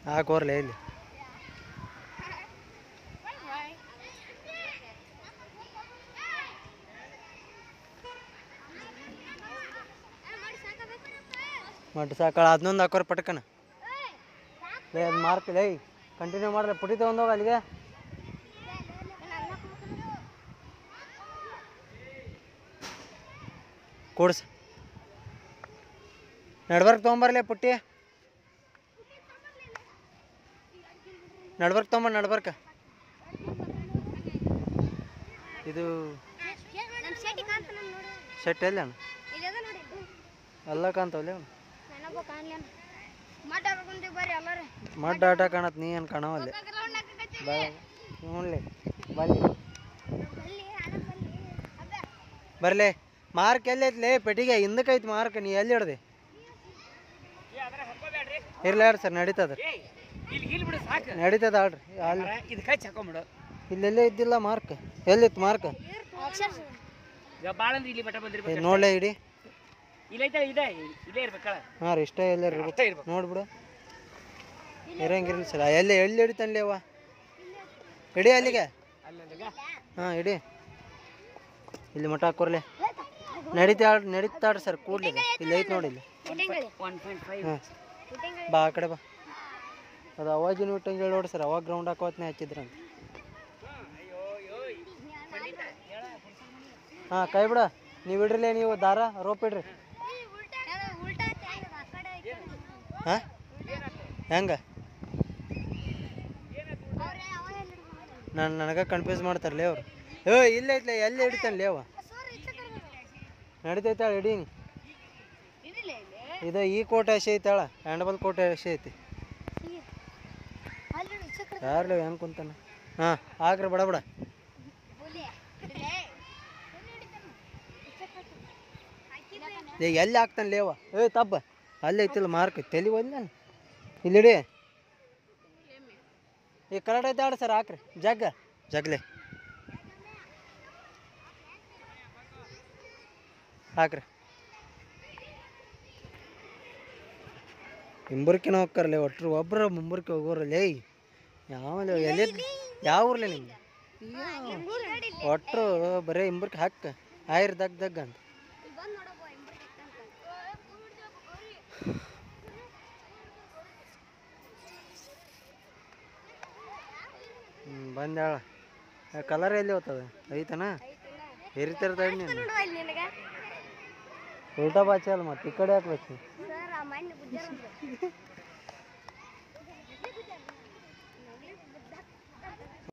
ಹಾಕೋರ್ಲೆ ಇಲ್ಲಿ ಮಟ್ಟು ಸಾಕಳ ಅದನ್ನೊಂದು ಹಾಕೋರ್ ಪಟ್ಕನ ಲೇ ಅದು ಮಾರ್ಕ್ ಲೇ ಕಂಟಿನ್ಯೂ ಮಾಡಿದ್ರೆ ಪುಟಿ ತೊಗೊಂಡೋಗ ಅಲ್ಲಿಗೆ ಕೂಡ್ಸ ನಡ್ಬರ್ಕ್ ತೊಗೊಂಬರ್ಲೆ ಪುಟ್ಟಿ ನಡ್ಬರ್ಕ್ ತೊಗೊಂಬ ನಡ್ಬರ್ಕ ಇದು ನಮ್ಮ ಶೆಟ್ಟಿ ಕಾಣ್ತಾನ ನೋಡು ಸೆಟ್ ಎಲ್ಲಿ ಅಣ್ಣ ಇಲ್ಲದ ನೋಡಿ ಎಲ್ಲ ಕಾಣ್ತಾವಲ್ಲ ಅವ್ನು ನನಗೂ ಕಾಣ್ಲೇನ ಮಾತಾಡ್ಕೊಂತೀವಿ ಬರ್ರಿ ಎಲ್ಲರೂ ಮಡ್ ಆಟ ಕಾಣತ್ ನೀ ಏನು ಕಾಣವಲ್ಲ ಗ್ರೌಂಡ್ ಹಾಕಕತ್ತಿ ಬಾ ಹ್ಞೂನ್ಲೆ ಬಲ್ಲಿ ಬಲ್ಲಿ ಆಡಕ್ ಬಲ್ಲಿ ಅಬ್ಬೆ ಬರ್ಲೆ ಮಾರ್ಕ್ ಎಲ್ಲಿ ಐತ್ಲೆ ಪೆಟ್ಟಿಗೆ ಹಿಂದಕ್ಕೆ ಐತಿ ಮಾರ್ಕ್ ನೀ ಎಲ್ಲಿ ಹಿಡ್ದೆ ಇರ್ಲಿ ಯಾರು ಸರ್ ನಡೀತದ ಇಲ್ಲಿ ಇಲ್ಲಿ ಬಿಡು ಸಾಕು ನಡೀತದ ಆಡ್ರಿ ಅಲ್ಲಿ ಇದಕ್ಕೆ ಹಚ್ಚಿ ಹಾಕೊಂಬಿಡು ಇಲ್ಲೆಲ್ಲೇ ಇದ್ದಿಲ್ಲ ಮಾರ್ಕ್ ಎಲ್ಲಿತ್ತು ಮಾರ್ಕ್ ಅಕ್ಷರ ಈಗ ಭಾಳ ಅಂದ್ರೆ ಇಲ್ಲಿ ಬಟ್ಟ ಬಂದಿರ್ಬೇಕು ನೋಡ್ಲೆ ಇಡಿ ಇಲ್ಲ ಐತೆ ಇದೆ ಇಲ್ಲೇ ಇರ್ಬೇಕಲ್ಲ ಹಾಂ ರೀ ಇಷ್ಟೇ ಎಲ್ಲೇ ಇರ್ಬೇಕು ಅಷ್ಟೇ ಇರ್ಬೇಕು ನೋಡ್ಬಿಡು ಇರಂಗಿರಲಿ ಸರ್ ಎಲ್ಲಿ ಎಲ್ಲಿ ಹಿಡಿತಾನ್ಲಿ ಅವ ಇಡಿ ಅಲ್ಲಿಗೆ ಅಲ್ಲಂದಾಗ ಹಾಂ ಇಡಿ ಇಲ್ಲಿ ಮಠ ಹಾಕೋರ್ಲೆ ನಡೀತಾ ನಡೀತಾಡ್ರಿ ಸರ್ ಕೂಡ್ಲಿ ಇದು. ಇಲ್ಲಿ ಐತೆ ನೋಡಿ ಇಲ್ಲಿ ಒನ್ ಪಾಯಿಂಟ್ ಫೈವ್ ಹಾಂ ಬಾ ಆ ಕಡೆ ಬಾ ಅದು ಅವಾಗಿನ ಇಟ್ಟಂಗೆ ಹೇಳಿ ನೋಡಿ ಸರ್ ಅವಾಗ ಗ್ರೌಂಡ್ ಹಾಕೋತ್ನೇ ಹಚ್ಚಿದ್ರಂತ ಹಾಂ ಕೈ ಬಿಡ ನೀವು ಇಡ್ರಿಲೇ ನೀವು ದಾರ ರೋಪ್ ಇಡ್ರಿ ಉಲ್ಟಾ ಆ ಕಡೆ ಈ ಕಡೆ. ಹಾಂ ಹೆಂಗೆ ಅವ್ರೇ ಅವ ಎಲ್ಲಿ ಹಿಡ್ಕೊಂಡ್ ನಾನು ನನಗೆ ಕನ್ಫ್ಯೂಸ್ ಮಾಡ್ತಾರಲ್ಲೇ ಅವ್ರು ಏ ಇಲ್ಲ ಐತ್ಲೆ ಎಲ್ಲಿ ಹಿಡಿತಾನಲೇ ಅವ ಸರ್ ಈಚೆ ಕಡೆ ನಡೀತೈತಾಳ ಇಡೀ ಇದಿಲ್ಲ ಇಲ್ಲಿ ಇದು ಈ ಕೋಟೆ ಹಸಿ ಐತಾಳ ಹ್ಯಾಂಡಬಲ್ ಕೋಟೆ ಹಸಿ ಐತಿ ಅಲ್ಲಿ ಈಚೆ ಕಡೆ ಯಾರ್ಲಿ ಹೆಂಗೆ ಕುಂತಾನ ಹಾಂ ಆಗ್ರಿ ಬಡ ಬಡ ಬೋಲಿ ಇಲ್ಲೇ ಏ ಎಲ್ಲಿ ಹಾಕ್ತಾನೆ ಲೇವ ಏ ತಬ್ಬ ಅಲ್ಲಿ ಐತಿಲ್ಲ ಮಾರ್ಕ್ ತಲೆ ಒಲ್ಲ ನಾನು ಇಲ್ಲಿಡಿ ಈ ಕರಡ್ ಐತೆ ಆಡ ಸರ್ ಹಾಕ್ರಿ ಜಗ್ಗ ಜಗ್ಲೆ ಹಾಕ್ರಿ ಇಂಬರ್ಕಿನ ಹೋಗ್ತಾರಲ್ಲ ಒಟ್ರು ಒಬ್ರು ಮುಂಬರ್ಕಿ ಹೋಗೋರಲ್ಲ ಏಯ್ ಯಾವ ಎಲ್ಲಿ ಯಾವ ಊರ್ಲೆ ನಿಮ್ದು ಒಟ್ರು ಬರೀ ಇಂಬರ್ಕಿ ಹಾಕ ಆಯ್ರ್ ದಗ್ ದಗ್ ಅಂತ ಬಂದ್ ನೋಡಪ್ಪ ಇಂಬರ್ಗೆ ಹ್ಞೂ ಬಂದ್ಯಾಳ ಕಲರ್ ಎಲ್ಲಿ ಹೋಗ್ತದ ಐತನ ಹಿರಿತಿರ್ತಾಳೆ ನೀನು ನೋಡುವ ಇಲ್ಲಿ ನಿನಗೆ ಉಲ್ಟಾ ಬಾಚಿ ಅಲ್ಲ ಮತ್ತೆ ಈ ಕಡೆ ಹಾಕ್ಬೇಕು ಸರ್ ಆ ಮಣ್ಣು ಗುಜ್ಜರ